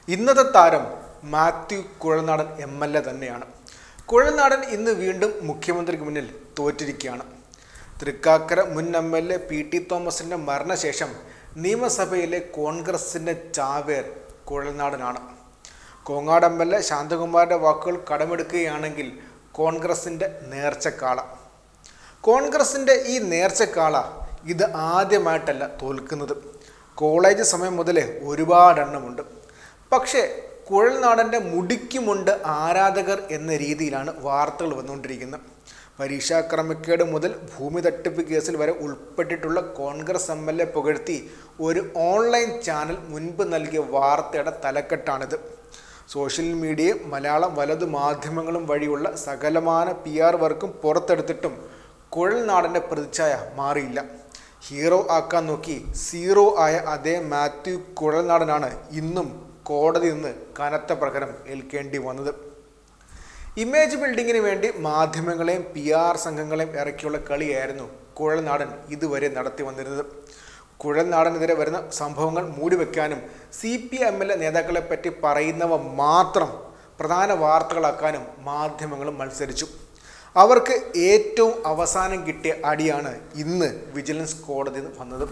ഇന്നത്തെ താരം Mathew Kuzhalnadan M L A തന്നെയാണ് കുഴൽനാടൻ ഇന്ന് വീണ്ടും മുഖ്യമന്ത്രിക്ക് മുന്നിൽ തോറ്റിരിക്കുകയാണ് തൃക്കാക്കര മുൻ M L A P T തോമസിൻ്റെ മരണശേഷം നിയമസഭയിലെ കോൺഗ്രസിൻ്റെ ചാവേർ കുഴൽനാടനാണ് കോങ്ങാട് എം എൽ എ ശാന്തകുമാറിൻ്റെ വാക്കുകൾ കടമെടുക്കുകയാണെങ്കിൽ കോൺഗ്രസിൻ്റെ നേർച്ചക്കാള കോൺഗ്രസിൻ്റെ ഈ നേർച്ചക്കാള ഇത് ആദ്യമായിട്ടല്ല തോൽക്കുന്നത് കോളേജ് സമയം മുതലേ ഒരുപാടെണ്ണമുണ്ട് പക്ഷേ കുഴൽനാടൻ്റെ മുടിക്കുമുണ്ട് ആരാധകർ എന്ന രീതിയിലാണ് വാർത്തകൾ വന്നുകൊണ്ടിരിക്കുന്നത് പരീക്ഷാ ക്രമക്കേട് മുതൽ ഭൂമി തട്ടിപ്പ് കേസിൽ വരെ ഉൾപ്പെട്ടിട്ടുള്ള കോൺഗ്രസ് എം എൽ എ പുകഴ്ത്തി ഒരു ഓൺലൈൻ ചാനൽ മുൻപ് നൽകിയ വാർത്തയുടെ തലക്കെട്ടാണിത് സോഷ്യൽ മീഡിയയും മലയാളം വലതു മാധ്യമങ്ങളും വഴിയുള്ള സകലമാന പി ആർ വർക്കും പുറത്തെടുത്തിട്ടും കുഴൽനാടൻ്റെ പ്രതിച്ഛായ മാറിയില്ല ഹീറോ ആക്കാൻ നോക്കി സീറോ ആയ അതേ മാത്യു കുഴൽനാടനാണ് ഇന്നും കോടതി നിന്ന് കനത്ത പ്രഹരം ഏൽക്കേണ്ടി വന്നത് ഇമേജ് ബിൽഡിങ്ങിന് വേണ്ടി മാധ്യമങ്ങളെയും പി ആർ സംഘങ്ങളെയും ഇറക്കിയുള്ള കളിയായിരുന്നു കുഴൽനാടൻ ഇതുവരെ നടത്തി വന്നിരുന്നത് കുഴൽനാടനെതിരെ വരുന്ന സംഭവങ്ങൾ മൂടിവെക്കാനും C P M L A നേതാക്കളെ പറ്റി പറയുന്നവ മാത്രം പ്രധാന വാർത്തകളാക്കാനും മാധ്യമങ്ങളും മത്സരിച്ചു അവർക്ക് ഏറ്റവും അവസാനം കിട്ടിയ അടിയാണ് ഇന്ന് വിജിലൻസ് കോടതി വന്നത്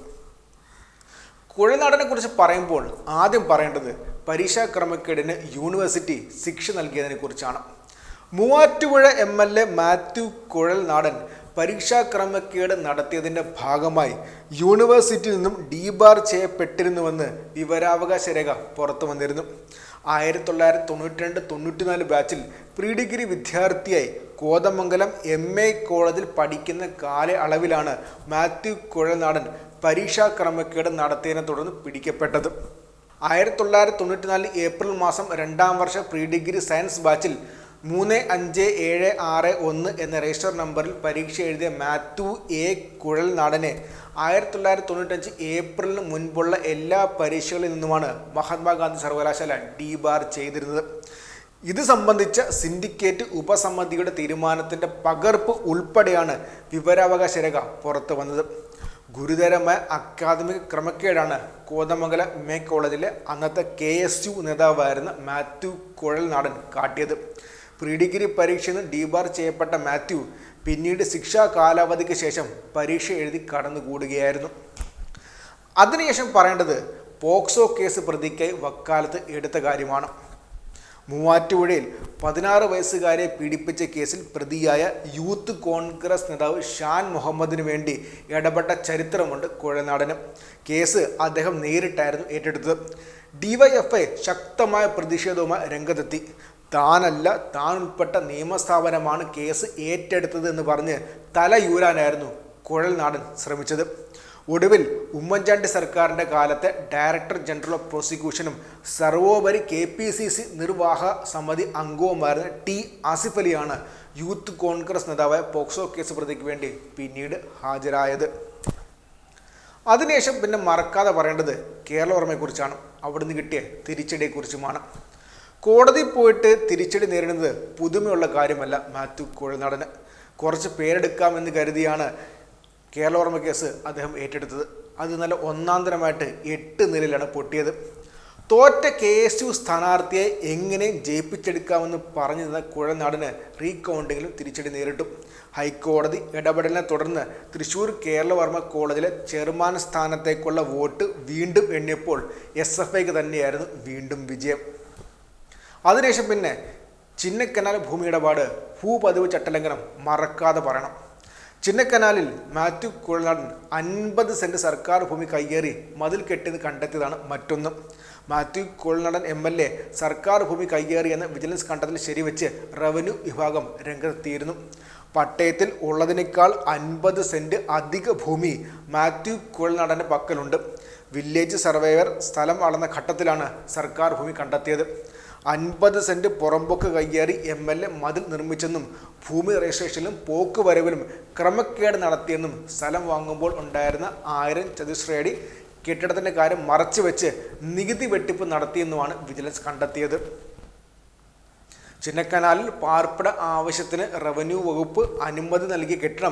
കുഴൽനാടനെ കുറിച്ച് പറയുമ്പോൾ ആദ്യം പറയേണ്ടത് പരീക്ഷാ ക്രമക്കേടിന് യൂണിവേഴ്സിറ്റി ശിക്ഷ നൽകിയതിനെ കുറിച്ചാണ് Muvattupuzha M L A Mathew Kuzhalnadan പരീക്ഷാ ക്രമക്കേട് നടത്തിയതിൻ്റെ ഭാഗമായി യൂണിവേഴ്സിറ്റിയിൽ നിന്നും ഡീബാർ ചെയ്യപ്പെട്ടിരുന്നുവെന്ന് വിവരാവകാശ രേഖ പുറത്തു വന്നിരുന്നു ആയിരത്തി തൊള്ളായിരത്തി തൊണ്ണൂറ്റി രണ്ട് തൊണ്ണൂറ്റിനാല് ബാച്ചിൽ പ്രീ ഡിഗ്രി വിദ്യാർത്ഥിയായി കോതമംഗലം എം എ കോളേജിൽ പഠിക്കുന്ന കാലയളവിലാണ് മാത്യു കുഴൽനാടൻ പരീക്ഷാ ക്രമക്കേട് നടത്തിയതിനെ തുടർന്ന് പിടിക്കപ്പെട്ടത് ആയിരത്തി തൊള്ളായിരത്തി തൊണ്ണൂറ്റിനാല് ഏപ്രിൽ മാസം രണ്ടാം വർഷ പ്രീ ഡിഗ്രി സയൻസ് ബാച്ചിൽ മൂന്ന് അഞ്ച് ഏഴ് ആറ് ഒന്ന് എന്ന രജിസ്റ്റർ നമ്പറിൽ പരീക്ഷ എഴുതിയ മാത്യു എ കുഴൽനാടനെ ആയിരത്തി തൊള്ളായിരത്തി തൊണ്ണൂറ്റഞ്ച് ഏപ്രിലിന് മുൻപുള്ള എല്ലാ പരീക്ഷകളിൽ നിന്നുമാണ് മഹാത്മാഗാന്ധി സർവകലാശാല ഡീബാർ ചെയ്തിരുന്നത് ഇത് സംബന്ധിച്ച സിൻഡിക്കേറ്റ് ഉപസമിതിയുടെ തീരുമാനത്തിൻ്റെ പകർപ്പ് ഉൾപ്പെടെയാണ് വിവരാവകാശ രേഖ പുറത്തു വന്നത് ഗുരുതരമായ അക്കാദമിക് ക്രമക്കേടാണ് കോതമംഗലം എം എ കോളേജിലെ അന്നത്തെ കെ എസ് യു നേതാവായിരുന്ന മാത്യു കുഴൽനാടൻ കാട്ടിയത് പ്രീ ഡിഗ്രി പരീക്ഷയിൽ നിന്ന് ഡീബാർ ചെയ്യപ്പെട്ട മാത്യു പിന്നീട് ശിക്ഷാ കാലാവധിക്ക് ശേഷം പരീക്ഷ എഴുതി കടന്നുകൂടുകയായിരുന്നു അതിനുശേഷം പറയേണ്ടത് പോക്സോ കേസ് പ്രതിക്കായി വക്കാലത്ത് എടുത്ത കാര്യമാണ് മൂവാറ്റുപുഴയിൽ പതിനാറ് വയസ്സുകാരെ പീഡിപ്പിച്ച കേസിൽ പ്രതിയായ യൂത്ത് കോൺഗ്രസ് നേതാവ് ഷാൻ മുഹമ്മദിന് വേണ്ടി ഇടപെട്ട ചരിത്രമുണ്ട് കുഴനാടന് കേസ് അദ്ദേഹം നേരിട്ടായിരുന്നു ഏറ്റെടുത്തത് ഡിവൈഎഫ്ഐ ശക്തമായ പ്രതിഷേധവുമായി രംഗത്തെത്തി താനല്ല താൻ ഉൾപ്പെട്ട നിയമസ്ഥാപനമാണ് കേസ് ഏറ്റെടുത്തത് എന്ന് പറഞ്ഞ് തലയൂരാനായിരുന്നു കുഴൽനാടൻ ശ്രമിച്ചത് ഒടുവിൽ ഉമ്മൻചാണ്ടി സർക്കാരിൻ്റെ കാലത്തെ ഡയറക്ടർ ജനറൽ ഓഫ് പ്രോസിക്യൂഷനും സർവോപരി കെ പി സി സി നിർവാഹ സമിതി അംഗവുമായിരുന്ന ടി ആസിഫ് അലിയാണ് യൂത്ത് കോൺഗ്രസ് നേതാവായ പോക്സോ കേസ് പ്രതിക്ക് വേണ്ടി പിന്നീട് ഹാജരായത് അതിനുശേഷം പിന്നെ മറക്കാതെ പറയേണ്ടത് കേരളവർമ്മയെക്കുറിച്ചാണ് അവിടുന്ന് കിട്ടിയ തിരിച്ചടിയെക്കുറിച്ചുമാണ് കോടതി പോയിട്ട് തിരിച്ചടി നേരിടുന്നത് പുതുമയുള്ള കാര്യമല്ല മാത്യു കുഴൽനാടന് കുറച്ച് പേരെടുക്കാമെന്ന് കരുതിയാണ് കേരളവർമ്മ കേസ് അദ്ദേഹം ഏറ്റെടുത്തത് അത് നല്ല ഒന്നാം തരമായിട്ട് എട്ട് നിലയിലാണ് പൊട്ടിയത് തോറ്റ കെ എസ് യു സ്ഥാനാർത്ഥിയെ എങ്ങനെ ജയിപ്പിച്ചെടുക്കാമെന്ന് പറഞ്ഞു തന്ന കുഴനാടിന് റീകൗണ്ടിങ്ങിലും തിരിച്ചടി നേരിട്ടു ഹൈക്കോടതി ഇടപെടലിനെ തുടർന്ന് തൃശൂർ കേരളവർമ്മ കോളേജിലെ ചെയർമാൻ സ്ഥാനത്തേക്കുള്ള വോട്ട് വീണ്ടും എണ്ണിയപ്പോൾ എസ് എഫ് ഐക്ക് തന്നെയായിരുന്നു വീണ്ടും വിജയം അതിനുശേഷം പിന്നെ ചിന്നക്കനാൽ ഭൂമി ഇടപാട് ഭൂപതിവ് ചട്ടലംഘനം മറക്കാതെ പറയണം ചിന്നക്കനാലിൽ മാത്യു കുഴൽനാടൻ അൻപത് സെൻറ്റ് സർക്കാർ ഭൂമി കയ്യേറി മതിൽ കെട്ടിയത് കണ്ടെത്തിയതാണ് മറ്റൊന്ന് Mathew Kuzhalnadan M L A സർക്കാർ ഭൂമി കയ്യേറിയെന്ന് വിജിലൻസ് കണ്ടെത്തൽ ശരിവെച്ച് റവന്യൂ വിഭാഗം രംഗത്തെത്തിയിരുന്നു പട്ടയത്തിൽ ഉള്ളതിനേക്കാൾ അൻപത് സെൻറ്റ് അധിക ഭൂമി മാത്യു കുഴൽനാടൻ്റെ പക്കലുണ്ട് വില്ലേജ് സർവേയർ സ്ഥലം അളന്ന ഘട്ടത്തിലാണ് സർക്കാർ ഭൂമി കണ്ടെത്തിയത് അൻപത് സെൻറ്റ് പുറമ്പോക്ക് കയ്യേറി എം എൽ എ മതിൽ നിർമ്മിച്ചെന്നും ഭൂമി രജിസ്ട്രേഷനിലും പോക്ക് വരവിലും ക്രമക്കേട് നടത്തിയെന്നും സ്ഥലം വാങ്ങുമ്പോൾ ഉണ്ടായിരുന്ന ആയിരം ചതുശ്രയടി കെട്ടിടത്തിൻ്റെ കാര്യം മറച്ചുവെച്ച് നികുതി വെട്ടിപ്പ് നടത്തിയെന്നുമാണ് വിജിലൻസ് കണ്ടെത്തിയത് ചിന്നക്കനാലിൽ പാർപ്പിട ആവശ്യത്തിന് റവന്യൂ വകുപ്പ് അനുമതി നൽകിയ കെട്ടിടം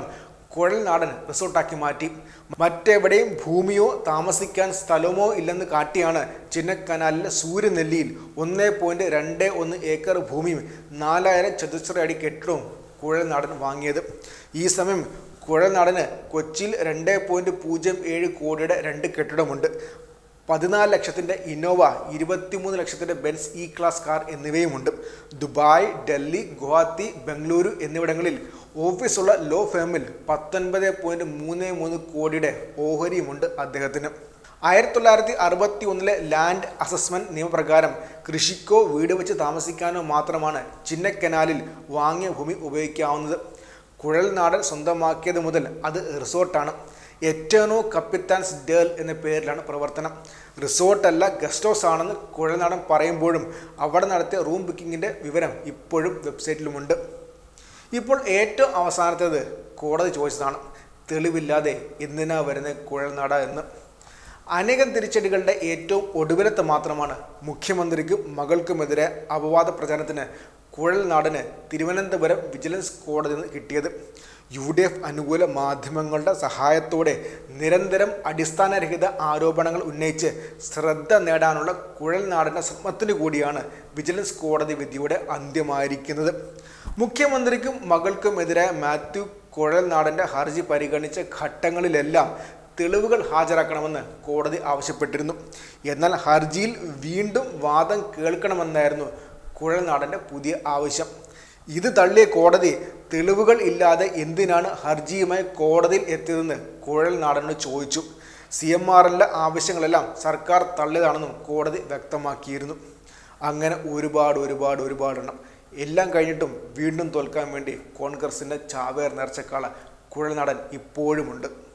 കുഴൽനാടൻ റിസോർട്ടാക്കി മാറ്റി മറ്റെവിടെയും ഭൂമിയോ താമസിക്കാൻ സ്ഥലമോ ഇല്ലെന്ന് കാട്ടിയാണ് ചിന്നക്കനാലിലെ സൂര്യനെല്ലിയിൽ ഒന്നേ പോയിന്റ് രണ്ട് ഒന്ന് ഏക്കർ ഭൂമിയും നാലായിരം ചതുശ്ര അടി കെട്ടിടവും കുഴൽനാടൻ വാങ്ങിയത് ഈ സമയം കുഴൽനാടന് കൊച്ചിയിൽ രണ്ട് പോയിന്റ് പൂജ്യം ഏഴ് കോടിയുടെ രണ്ട് കെട്ടിടമുണ്ട് പതിനാല് ലക്ഷത്തിൻ്റെ ഇന്നോവ ഇരുപത്തിമൂന്ന് ലക്ഷത്തിൻ്റെ ബെൻസ് ഇ ക്ലാസ് കാർ എന്നിവയുമുണ്ട് ദുബായ് ഡൽഹി ഗുവാഹത്തി ബംഗളൂരു എന്നിവിടങ്ങളിൽ ഓഫീസുള്ള ലോ ഫേമിൽ പത്തൊൻപത് പോയിൻറ്റ് മൂന്ന് മൂന്ന് കോടിയുടെ ഓഹരിയുമുണ്ട് അദ്ദേഹത്തിന് ആയിരത്തി തൊള്ളായിരത്തി അറുപത്തി ഒന്നിലെ ലാൻഡ് അസസ്മെൻറ്റ് നിയമപ്രകാരം കൃഷിക്കോ വീട് വെച്ച് താമസിക്കാനോ മാത്രമാണ് ചിന്നക്കനാലിൽ വാങ്ങിയ ഭൂമി ഉപയോഗിക്കാവുന്നത് കുഴൽനാടൻ സ്വന്തമാക്കിയത് മുതൽ അത് റിസോർട്ടാണ് എറ്റേണോ കപ്പിത്താൻസ് ഡേൽ എന്ന പേരിലാണ് പ്രവർത്തനം റിസോർട്ടല്ല ഗസ്റ്റ് ഹൗസ് ആണെന്ന് കുഴൽനാടൻ പറയുമ്പോഴും അവിടെ നടത്തിയ റൂം ബുക്കിങ്ങിൻ്റെ വിവരം ഇപ്പോഴും വെബ്സൈറ്റിലുമുണ്ട് ഇപ്പോൾ ഏറ്റവും അവസാനത്തേത് കോടതി ചോദിച്ചതാണ് തെളിവില്ലാതെ എന്തിനാ വരുന്ന കുഴൽനാട എന്ന് അനേകം തിരിച്ചടികളുടെ ഏറ്റവും ഒടുവിലത്തെ മാത്രമാണ് മുഖ്യമന്ത്രിക്കും മകൾക്കുമെതിരെ അപവാദ പ്രചാരണത്തിന് കുഴൽനാടിന് തിരുവനന്തപുരം വിജിലൻസ് കോടതിയിൽ നിന്ന് കിട്ടിയത് യു ഡി എഫ് അനുകൂല മാധ്യമങ്ങളുടെ സഹായത്തോടെ നിരന്തരം അടിസ്ഥാനരഹിത ആരോപണങ്ങൾ ഉന്നയിച്ച് ശ്രദ്ധ നേടാനുള്ള കുഴൽനാടിൻ്റെ ശ്രമത്തിനു കൂടിയാണ് വിജിലൻസ് കോടതി വിധിയുടെ അന്ത്യമായിരിക്കുന്നത് മുഖ്യമന്ത്രിക്കും മകൾക്കുമെതിരെ മാത്യു കുഴൽനാടൻ്റെ ഹർജി പരിഗണിച്ച ഘട്ടങ്ങളിലെല്ലാം തെളിവുകൾ ഹാജരാക്കണമെന്ന് കോടതി ആവശ്യപ്പെട്ടിരുന്നു എന്നാൽ ഹർജിയിൽ വീണ്ടും വാദം കേൾക്കണമെന്നായിരുന്നു കുഴൽനാടൻ്റെ പുതിയ ആവശ്യം ഇത് തള്ളിയ കോടതി തെളിവുകൾ ഇല്ലാതെ എന്തിനാണ് ഹർജിയുമായി കോടതിയിൽ എത്തിയതെന്ന് കുഴൽനാടനോട് ചോദിച്ചു സി എം ആറിലെ ആവശ്യങ്ങളെല്ലാം സർക്കാർ തള്ളിയതാണെന്നും കോടതി വ്യക്തമാക്കിയിരുന്നു അങ്ങനെ ഒരുപാട് ഒരുപാട് ഒരുപാടെണ്ണം എല്ലാം കഴിഞ്ഞിട്ടും വീണ്ടും തോൽക്കാൻ വേണ്ടി കോൺഗ്രസിൻ്റെ ചാവേർ നേർച്ചക്കാള കുഴൽനാടൻ ഇപ്പോഴുമുണ്ട്